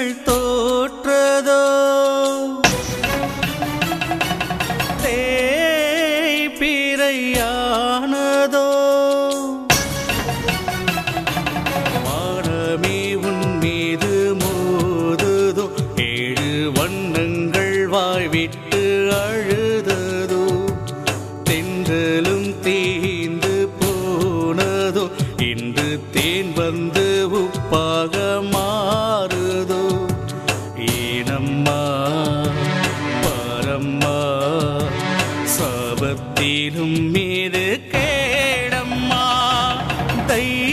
திங்கள் தோற்றதோ தேய்பிரையானதோ வானமே உன் மீது மோதுதோ ஏழு வண்ணங்கள் வாய்விட்டு அழுததோ தென்றலும் தீந்து போனதோ இன்று தேன் வந்து உப்பாக மாறுதோ ஏனம்மா பாரம்மா சாபத்திலும் மீது கேடம்மா தை